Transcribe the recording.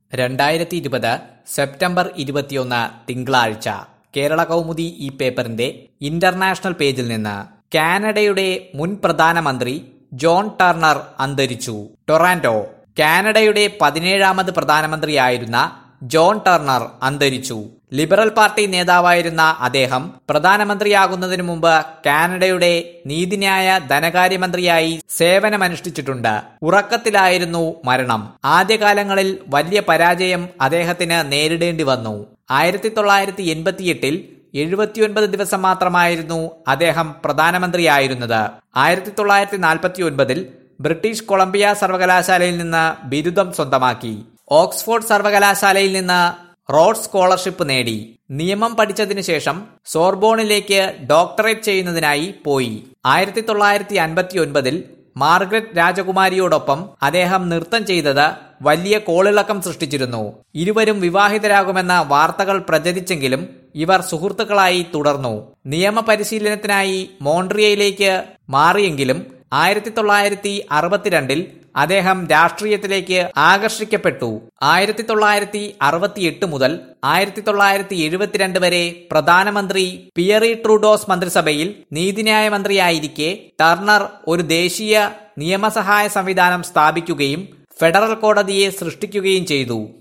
രണ്ടായിരത്തി ഇരുപത് സെപ്റ്റംബർ ഇരുപത്തിയൊന്ന് തിങ്കളാഴ്ച കേരള കൗമുദി ഈ പേപ്പറിന്റെ ഇന്റർനാഷണൽ പേജിൽ നിന്ന് കാനഡയുടെ മുൻ പ്രധാനമന്ത്രി ജോൺ ടർണർ അന്തരിച്ചു ടൊറാന്റോ കാനഡയുടെ പതിനേഴാമത് പ്രധാനമന്ത്രിയായിരുന്ന ജോൺ ടർണർ അന്തരിച്ചു ലിബറൽ പാർട്ടി നേതാവായിരുന്ന അദ്ദേഹം പ്രധാനമന്ത്രിയാകുന്നതിനു മുമ്പ് കാനഡയുടെ നീതിന്യായ ധനകാര്യമന്ത്രിയായി സേവനമനുഷ്ഠിച്ചിട്ടുണ്ട് ഉറക്കത്തിലായിരുന്നു മരണം ആദ്യകാലങ്ങളിൽ വലിയ പരാജയം അദ്ദേഹത്തിന് നേരിടേണ്ടി വന്നു ആയിരത്തി തൊള്ളായിരത്തി എൺപത്തിയെട്ടിൽ എഴുപത്തിയൊൻപത് ദിവസം മാത്രമായിരുന്നു അദ്ദേഹം പ്രധാനമന്ത്രിയായിരുന്നത് ആയിരത്തി തൊള്ളായിരത്തി നാൽപ്പത്തി ഒൻപതിൽ ബ്രിട്ടീഷ് കൊളംബിയ സർവകലാശാലയിൽ നിന്ന് ബിരുദം സ്വന്തമാക്കി ഓക്സ്ഫോർഡ് സർവകലാശാലയിൽ നിന്ന് റോഡ് സ്കോളർഷിപ്പ് നേടി നിയമം പഠിച്ചതിനു ശേഷം സോർബോണിലേക്ക് ഡോക്ടറേറ്റ് ചെയ്യുന്നതിനായി പോയി ആയിരത്തി തൊള്ളായിരത്തി അൻപത്തി ഒൻപതിൽ മാർഗരറ്റ് രാജകുമാരിയോടൊപ്പം അദ്ദേഹം നൃത്തം ചെയ്തത് വലിയ കോളിളക്കം സൃഷ്ടിച്ചിരുന്നു ഇരുവരും വിവാഹിതരാകുമെന്ന വാർത്തകൾ പ്രചരിച്ചെങ്കിലും ഇവർ സുഹൃത്തുക്കളായി തുടർന്നു നിയമപരിശീലനത്തിനായി മോൺട്രിയയിലേക്ക് മാറിയെങ്കിലും ആയിരത്തി തൊള്ളായിരത്തി അറുപത്തിരണ്ടിൽ അദ്ദേഹം രാഷ്ട്രീയത്തിലേക്ക് ആകർഷിക്കപ്പെട്ടു ആയിരത്തി തൊള്ളായിരത്തി അറുപത്തിയെട്ട് മുതൽ ആയിരത്തി തൊള്ളായിരത്തി എഴുപത്തിരണ്ട് വരെ പ്രധാനമന്ത്രി പിയറി ട്രൂഡോസ് മന്ത്രിസഭയിൽ നീതിന്യായ മന്ത്രിയായിരിക്കെ ടർണർ ഒരു ദേശീയ നിയമസഹായ സംവിധാനം സ്ഥാപിക്കുകയും ഫെഡറൽ കോടതിയെ സൃഷ്ടിക്കുകയും ചെയ്തു